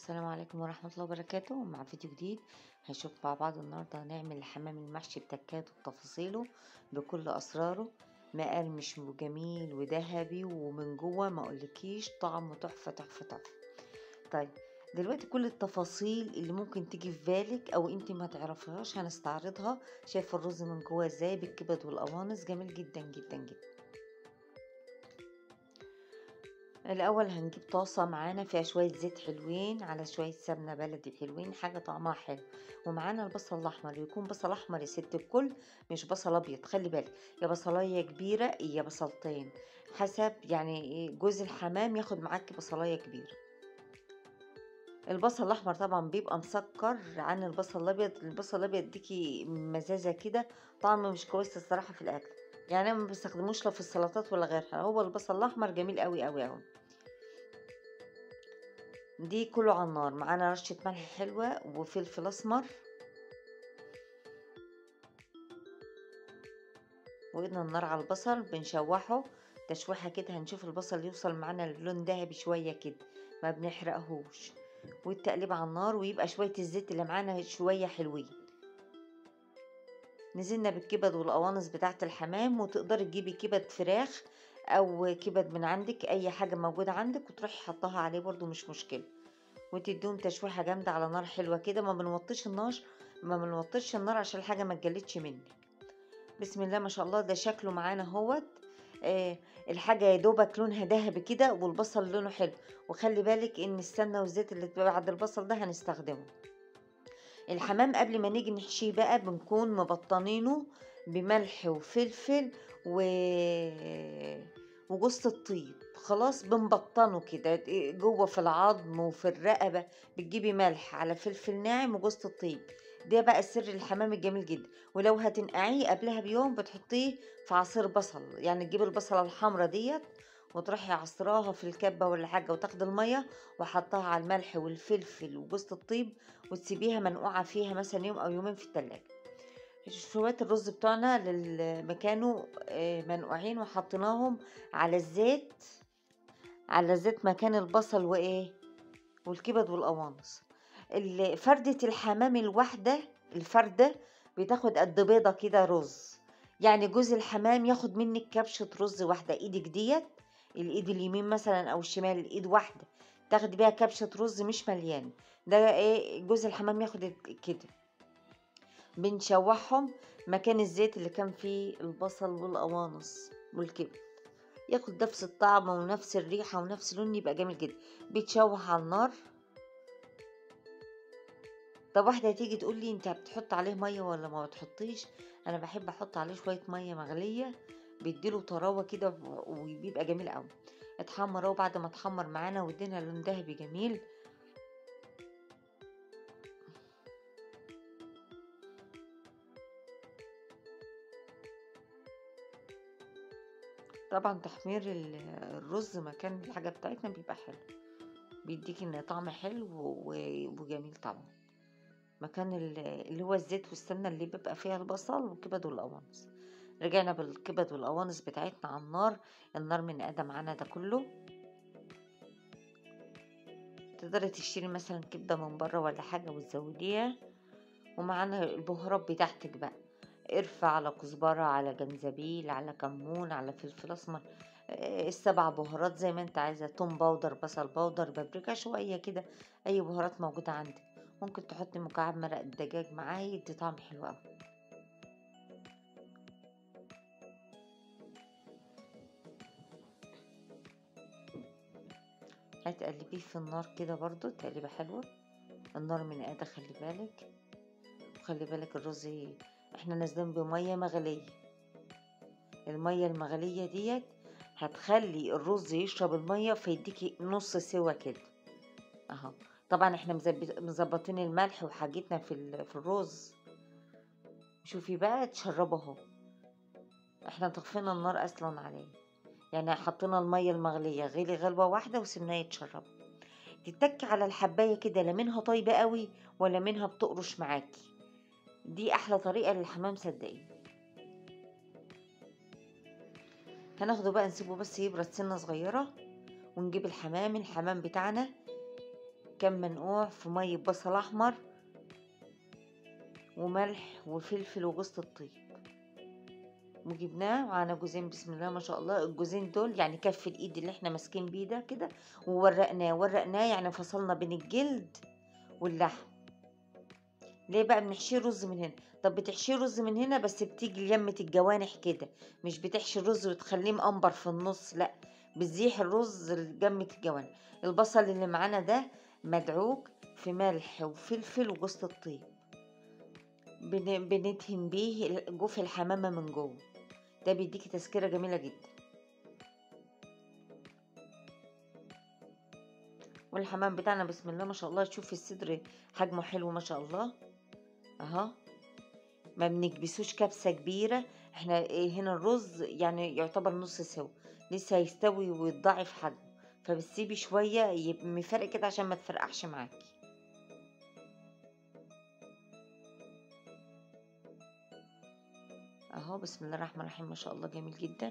السلام عليكم ورحمة الله وبركاته مع فيديو جديد هنشوف مع بعض النهاردة هنعمل الحمام المحشي بتكاته وتفاصيله بكل أسراره مقرمش وجميل وذهبي ومن جوه ما اقولكيش طعمه تحفة تحفة تحفة طيب دلوقتي كل التفاصيل اللي ممكن تيجي في بالك او انت ما تعرفيهاش هنستعرضها شايف الرز من جوه ازاي بالكبد والقوانص جميل جدا جدا جدا الاول هنجيب طاسه معانا فيها شويه زيت حلوين على شويه سمنه بلدي حلوين حاجه طعمها حلو ومعانا البصل الاحمر يكون بصل احمر يا ست الكل مش بصل ابيض خلي بالك يا بصلايه كبيره يا بصلتين حسب يعني جوز الحمام ياخد معاكي بصلايه كبيره البصل الاحمر طبعا بيبقى مسكر عن البصل الابيض البصل الابيض يديكي مزازه كده طعم مش كويس الصراحه في الاكل يعني انا ما بستخدموش لا في السلطات ولا غيرها هو البصل الاحمر جميل قوي قوي قوي دي كله على النار معانا رشة ملح حلوة وفلفل اسمر وإيدنا النار على البصل بنشوحه تشويحة كده هنشوف البصل يوصل معانا للون ذهبي شوية كده ما بنحرقهوش والتقليب على النار ويبقى شوية الزيت اللي معانا شوية حلوين نزلنا بالكبد والقوانص بتاعت الحمام وتقدري تجيبي كبد فراخ او كبد من عندك اي حاجه موجوده عندك وتروحي حطها عليه برضو مش مشكله وتديهم تشويحه جامده على نار حلوه كده ما بنوطيش النار ما بنوطيش النار عشان الحاجه ما تجلدش منك بسم الله ما شاء الله ده شكله معانا اهوت آه الحاجه يا دوبك لونها ذهبي كده والبصل لونه حلو وخلي بالك ان السمنه والزيت اللي بعد البصل ده هنستخدمه الحمام قبل ما نيجي نحشيه بقى بنكون مبطنينه بملح وفلفل و وجوز الطيب خلاص بنبطنه كده جوه في العظم وفي الرقبة بتجيبي ملح على فلفل ناعم وجوز الطيب ده بقى سر الحمام الجميل جدا ولو هتنقعيه قبلها بيوم بتحطيه في عصير بصل يعني تجيبي البصلة الحمرا ديت وتروحي عصراها في الكبة ولا حاجة وتاخدي المية وحطها على الملح والفلفل وجوز الطيب وتسيبيها منقوعة فيها مثلا يوم أو يومين في التلاجة شوية الرز بتوعنا مكانه منقوعين وحطيناهم على الزيت على زيت مكان البصل وايه والكبد والقوانص فردة الحمام الواحدة الفردة بتاخد قد بيضة كده رز يعني جوز الحمام ياخد منك كبشة رز واحدة ايدك ديت الايد اليمين مثلا او الشمال الايد واحدة تاخدي بيها كبشة رز مش مليان ده ايه جوز الحمام ياخد كده بنشوحهم مكان الزيت اللي كان فيه البصل والقوانص والكبد ياخد نفس الطعم ونفس الريحة ونفس اللون يبقى جميل جدا بيتشوح على النار طب واحدة هتيجي تقول لي انت بتحط عليه مية ولا ما بتحطيش انا بحب احط عليه شوية مية مغلية بيديله طراوة كده وبيبقى جميل قوي اتحمر اهو بعد ما اتحمر معانا وادينا لون ذهبي جميل طبعا تحمير الرز مكان الحاجة بتاعتنا بيبقى حلو بيديك ان طعم حلو وجميل طبعا مكان اللي هو الزيت والسمنة اللي بيبقى فيها البصل والكبد والقوانص رجعنا بالكبد والقوانص بتاعتنا على النار النار من قادة معانا ده كله تقدري تشتري مثلا كبدة من بره ولا حاجة وتزوديها ومعانا البهارات بتاعتك بقى قرفة على كزبرة على جنزبيل على كمون على فلفل اسمر السبع بهارات زي ما انت عايزة توم باودر بصل باودر بابريكا شوية كده اي بهارات موجودة عندك ممكن تحطي مكعب مرق الدجاج معاه يدي طعم حلو اوي هتقلبيه في النار كده برضو تقليبة حلوة النار من قادة خلي بالك وخلي بالك الرز احنا نازلين بميه مغليه الميه المغليه ديت هتخلي الرز يشرب الميه فيديكي نص سوا كده اهو طبعا احنا مظبطين الملح وحاجتنا في في الرز شوفي بقى تشربه اهو احنا طفينا النار اصلا عليه يعني حطينا الميه المغليه غلي غلوه واحده وسيبناه يتشرب تتك على الحبايه كده لا منها طيبه قوي ولا منها بتقرش معاكي دي احلى طريقه للحمام صدقيني هناخده بقى نسيبه بس يبرد سنه صغيره ونجيب الحمام الحمام بتاعنا كم منقوع في مية بصل أحمر وملح وفلفل وجوز الطيب وجبناه معانا جوزين بسم الله ما شاء الله الجوزين دول يعني كف الايد اللي احنا ماسكين بيه ده كده وورقناه ورقناه يعني فصلنا بين الجلد واللحم ليه بقى بنحشيه رز من هنا طب بتحشيه رز من هنا بس بتيجي ليمة الجوانح كده مش بتحشي الرز وتخليه مقنبر في النص لا بتزيح الرز لجمة الجوانح البصل اللي معانا ده مدعوك في ملح وفلفل وجوز الطيب بن- بندهن بيه جوف الحمامة من جوه ده بيديكي تذكرة جميلة جدا والحمام بتاعنا بسم الله ما شاء الله شوفي الصدر حجمه حلو ما شاء الله اهو ما بنكبسوش كبسة كبيرة احنا إيه هنا الرز يعني يعتبر نص سوا لسه هيستوي ويتضاعف حجمه فبتسيبي شوية يبقى مفرق كده عشان ما تفرقعش معاكي اهو بسم الله الرحمن الرحيم ما شاء الله جميل جدا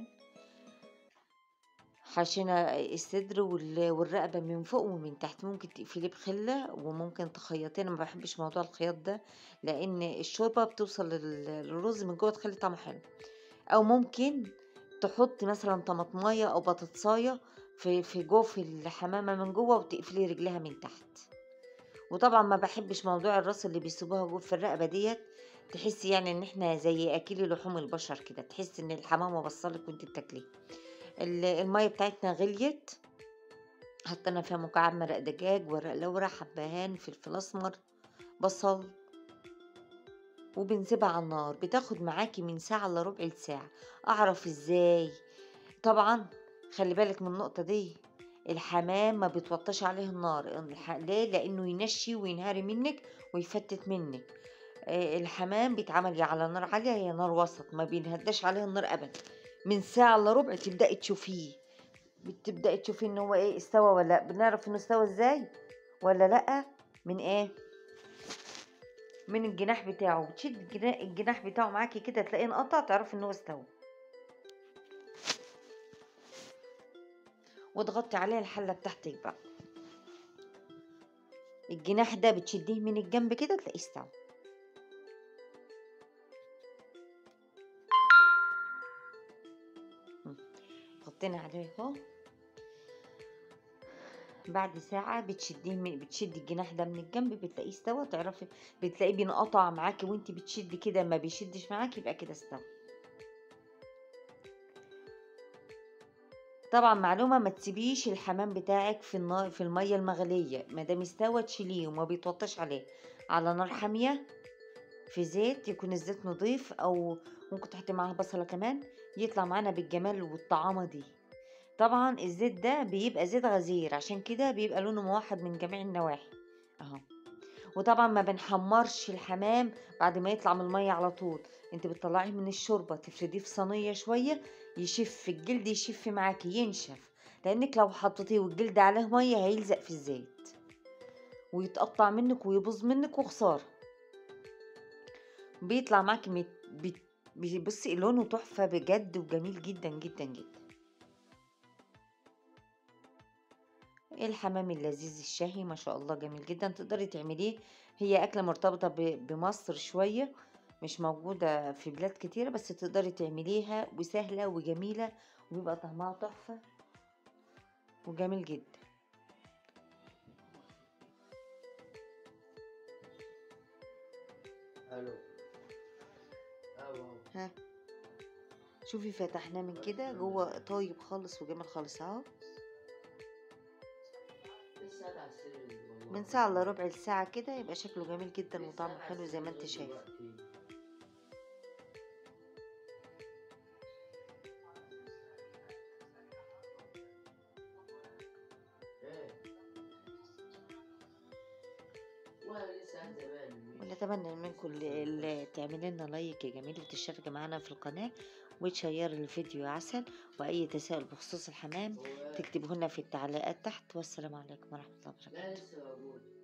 حشينا الصدر وال- والرقبة من فوق ومن تحت ممكن تقفليه بخلة وممكن تخيطيه انا ما بحبش موضوع الخياط ده لان الشوربة بتوصل لل- للرز من جوه تخلي طعمه حلو او ممكن تحطي مثلا طماطمايه او بطاطسايه في في جوف الحمامه من جوه وتقفلي رجلها من تحت وطبعا ما بحبش موضوع الراس اللي بيسيبوها جوه في الرقبه ديت تحسي يعني ان احنا زي اكل لحوم البشر كده تحسي ان الحمامه بصلك وانت بتاكليه ال- الميه بتاعتنا غليت حطينا فيها مكعب مرق دجاج ورق لورا حبهان فلفل اسمر بصل وبنسيبها على النار بتاخد معاكي من ساعة الا ربع ساعة اعرف ازاي طبعا خلي بالك من النقطة دي الحمام ما بيتوطاش عليه النار الح- ليه لانه ينشي وينهري منك ويفتت منك آه، الحمام بيتعمل يا على نار عالية يا نار وسط ما بينهداش عليه النار ابدا من ساعة الا ربع تبدأي تشوفيه بتبدأي تشوفي ان هو ايه استوى ولا لأ. بنعرف انه استوى ازاي ولا لأ من ايه من الجناح بتاعه بتشد الجنا- الجناح بتاعه معاكي كده تلاقيه انقطع تعرفي ان هو استوى وتغطي عليه الحله بتاعتك بقى الجناح ده بتشديه من الجنب كده تلاقيه استوى مم. غطينا عليه اهو بعد ساعة بتشديه من بتشدي الجناح ده من الجنب بتلاقيه استوى تعرفي بتلاقيه بينقطع معاكي وانت بتشدي كده ما بيشدش معاكي يبقى كده استوى طبعا معلومة ما تسيبيش الحمام بتاعك في النار في المية المغلية ما دام استوى تشيليه وما بيتوطاش عليه على نار حامية في زيت يكون الزيت نضيف او ممكن تحطي معاها بصلة كمان يطلع معانا بالجمال والطعامة دي طبعا الزيت ده بيبقى زيت غزير عشان كده بيبقى لونه موحد من جميع النواحي اهو وطبعا ما بنحمرش الحمام بعد ما يطلع من المية على طول انت بتطلعيه من الشوربة تفرديه في صينية شوية يشف الجلد يشف معاكي ينشف لانك لو حطيتيه والجلد عليه مية هيلزق في الزيت ويتقطع منك ويبوظ منك وخسارة بيطلع معاكي مت... بت... بي- بصي لونه تحفة بجد وجميل جدا جدا جدا الحمام اللذيذ الشهي ما شاء الله جميل جدا تقدري تعمليه هي أكلة مرتبطة ب- بمصر شوية مش موجودة في بلاد كتيرة بس تقدري تعمليها وسهلة وجميلة وبيبقى طعمها تحفة وجميل جدا الو الو ها شوفي فتحناه من كده جوه طايب خالص وجميل خالص اهو لسه قاعد على السرير والله. من ساعة الا ربع ساعة كده يبقى شكله جميل جدا لسه وطعمه قاعد على حلو زي ما انت السرير شايف دلوقتي. ايه وانا لسه قاعد زمان ونتمنى منكم اللي اللي تعملي لنا لايك يا جميل وتشتركي معانا في القناة وتشيري الفيديو يا عسل وأي تساؤل بخصوص الحمام هو- تكتبوه لنا في التعليقات تحت والسلام عليكم ورحمة الله وبركاته لا لسه موجود